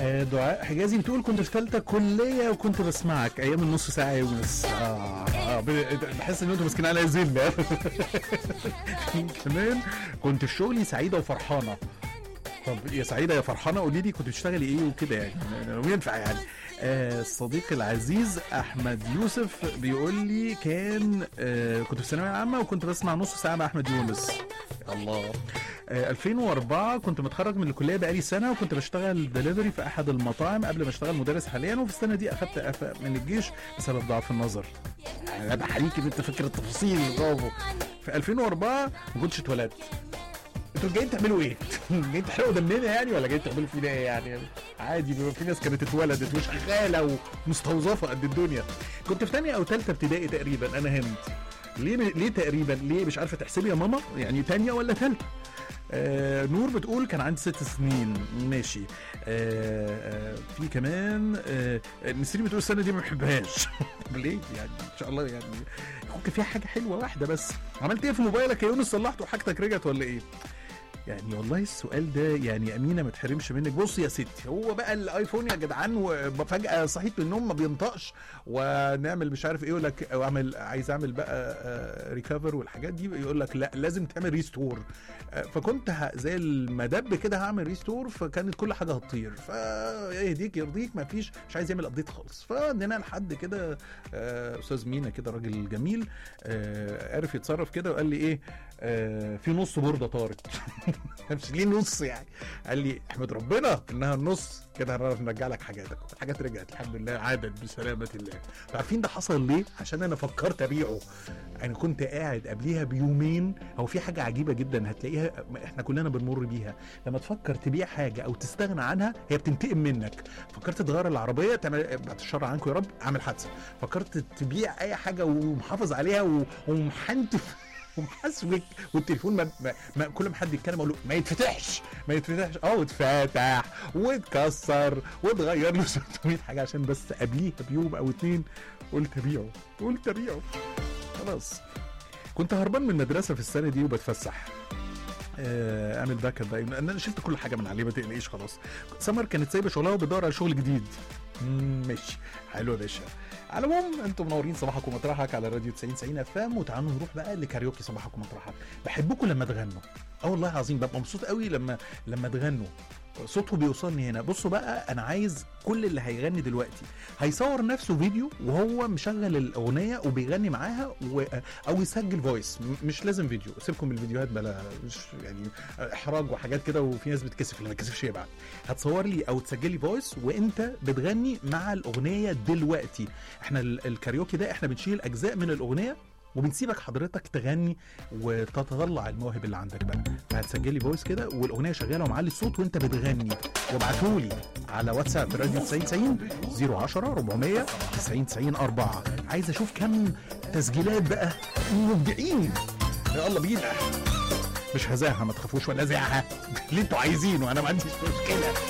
آه، دعاء حجازي بتقول كنت في ثالثه كليه وكنت بسمعك ايام النص ساعه يا يونس اه, آه ب- بحس ان انتوا ماسكين عليا زله كمان كنت في شغلي سعيده وفرحانه طب يا سعيده يا فرحانه قولي لي كنت بتشتغلي ايه وكده يعني لو ينفع يعني آه صديقي العزيز احمد يوسف بيقول لي كان آه كنت في الثانويه العامه وكنت بسمع نص ساعه مع احمد يونس الله آه 2004 كنت متخرج من الكليه بقالي سنه وكنت بشتغل دليفري في احد المطاعم قبل ما اشتغل مدرس حاليا وفي السنه دي اخدت اعفاء من الجيش بسبب ضعف النظر انا بحييك ان انت فاكر التفاصيل برافو في 2004 ما كنتش اتولدت انتوا جايين تعملوا ايه؟ جايين تحرقوا دمنا يعني ولا جايين تعملوا فينا ايه يعني؟ عادي بيبقى في ناس كانت اتولدت وشغاله ومستوظفه قد الدنيا. كنت في ثانيه او ثالثه ابتدائي تقريبا انا هند. ليه ليه تقريبا؟ ليه مش عارفه تحسبي يا ماما؟ يعني ثانيه ولا ثالثه؟ آه نور بتقول كان عندي ست سنين ماشي آه آه في كمان آه نسرين بتقول السنه دي ما بحبهاش طب ليه يعني ان شاء الله يعني ممكن فيها حاجه حلوه واحده بس عملت ايه في موبايلك يا يونس صلحته وحاجتك رجعت ولا ايه يعني والله السؤال ده يعني امينه ما تحرمش منك بص يا ستي هو بقى الايفون يا جدعان وفجاه صحيت من النوم ما بينطقش ونعمل مش عارف ايه يقول لك او اعمل عايز اعمل بقى ريكفر والحاجات دي يقول لك لا لازم تعمل ريستور فكنت ه- زي المدب كده هعمل ريستور فكانت كل حاجه هتطير فيهديك يرضيك ما فيش مش عايز يعمل ابديت خالص فادينا لحد كده آه، استاذ مينا كده راجل جميل آه، عرف يتصرف كده وقال لي ايه آه، في نص بورده طارت مش ليه نص يعني قال لي احمد ربنا انها النص كده هنعرف نرجع لك حاجاتك الحاجات رجعت الحمد لله عادت بسلامه الله عارفين ده حصل ليه عشان انا فكرت ابيعه انا كنت قاعد قبليها بيومين هو في حاجه عجيبه جدا هتلاقيها احنا كلنا بنمر بيها لما تفكر تبيع حاجه او تستغنى عنها هي بتنتقم منك فكرت تغير العربيه تعمل بعد الشر عنكم يا رب اعمل حادثه فكرت تبيع اي حاجه ومحافظ عليها و- ومحنتف ومحاسبك والتليفون ما, ما, ما كل ما حد يتكلم اقول له ما يتفتحش ما يتفتحش اه واتفتح واتكسر واتغير له 600 حاجه عشان بس قبليها بيوم او اتنين قلت ابيعه قلت ابيعه خلاص كنت هربان من المدرسه في السنه دي وبتفسح آه، اعمل باك اب بقى لان انا شلت كل حاجه من عليه ما تقلقيش خلاص سمر كانت سايبه شغلها وبتدور على شغل جديد مم، ماشي حلو يا باشا على العموم انتم منورين صباحك ومطرحك على راديو 90 90 اف ام وتعالوا نروح بقى لكاريوكي صباحك ومطرحك بحبكم لما تغنوا اه والله العظيم ببقى مبسوط قوي لما لما تغنوا صوته بيوصلني هنا بصوا بقى انا عايز كل اللي هيغني دلوقتي هيصور نفسه فيديو وهو مشغل الاغنيه وبيغني معاها و... او يسجل فويس م- مش لازم فيديو سيبكم من الفيديوهات بلا مش يعني احراج وحاجات كده وفي ناس بتكسف اللي ما يكسفش يبعت هتصور لي او تسجلي فويس وانت بتغني مع الاغنيه دلوقتي احنا ال- الكاريوكي ده احنا بنشيل اجزاء من الاغنيه وبنسيبك حضرتك تغني وتتطلع المواهب اللي عندك بقى فهتسجلي فويس كده والاغنيه شغاله ومعلي الصوت وانت بتغني وابعتولي على واتساب راديو 90 90 010 400 90 90 4 عايز اشوف كم تسجيلات بقى مبدعين يلا بينا مش هزاها ما تخافوش ولا زعها اللي انتوا عايزينه انا ما عنديش مشكله